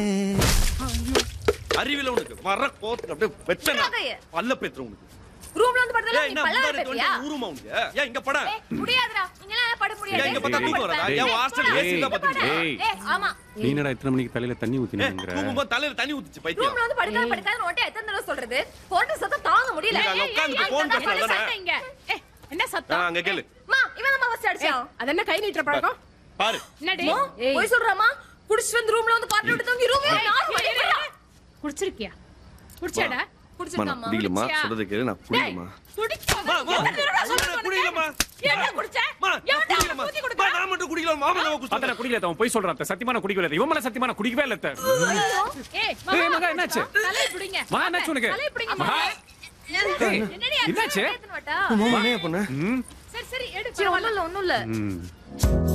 அறிவில உனக்கு வர கோத்து அப்படியே வெச்சனா விடாதே. பல்ல பேத்துற உனக்கு ரூம்ல வந்து படுத்தல ஏய் நீ என்ன பல்ல முந்தாரி வைப்பியா தோண்டி ஊருமா உனக்கு ஏன் இங்க பட ஏய் முடியாதுடா இங்கலாம் பட முடியாது ஏன் இங்க பார்த்தா தூக்கம் வராதா டேய், ஏன் ஹாஸ்டல் டேய், ஏசி தான் பாத்துக்கிட்டு டேய். ஏய் ஆமா நீ என்னடா இத்தனை மணிக்கு தலையில தண்ணி ஏய் ஊத்தினுங்கிற தூங்கும்போது தலையில தண்ணி ஊத்துச்சு பைத்தியம் ரூம்ல வந்து படுக்காத படுக்காத ஓட்டே எத்தனை தடவை சொல்றது போட்டு சத்தம் தாங்க முடியல நீங்க அங்க உட்கார்ந்துட்டு ஏய், phone அங்க பேசலாம் தான் தானே? இங்க ஏய், என்ன ஆ, சத்தம் அங்க கேளு அம்மா இவன் தான் ஃபர்ஸ்ட் அடிச்சான் அது என்ன கை நீட்டுற பழக்கம் பாரு என்னடி அம்மா, ஏய், போய் சொல்றாமா குடிச்சிட்டு வந்து ரூம்ல வந்து பாட்டு விட்டு தூங்கி ரூம்ல நாலு மணி ஏய், ஏய், குடிச்சிருக்கியா குடிச்சாடா மா, நான் குடிச்சிருக்காமா குடிக்கலமா குடிச்சியா? சொல்றது கேளு நான் குடிக்கலமா குடிச்சா மா, மா, எத்தனை தடவை நான் சொல்றது குடிக்கலமா. உனக்கு? என்ன குடிச்ச மா, எவன்டா குடிக்கலமா. ஊத்தி மா, கொடுத்தா? நான் மட்டும் குடிக்கல மாமா நம்ம அத குடிச்சோம் நான் குடிக்கல அவன் போய் சொல்றான் அத்தை. சத்தியமா நான் குடிக்கவே இல்லை இவன் மேல சத்தியமா நான் குடிக்கவே இல்லை அத்தை. ஏய், ஏய், மகா, மகா, என்னாச்சு? தலையை பிடிங்க. மா, என்னாச்சு உனக்கு? தலையை பிடிங்க, மகா. மகா. ஏய், என்னடி என்னாச்சு ஏத்துன்னு வாட்டா மாமா என்ன பண்ண ம், சரி சரி எடு சரி ஒண்ணும் இல்ல ஒண்ணும் இல்ல ம்.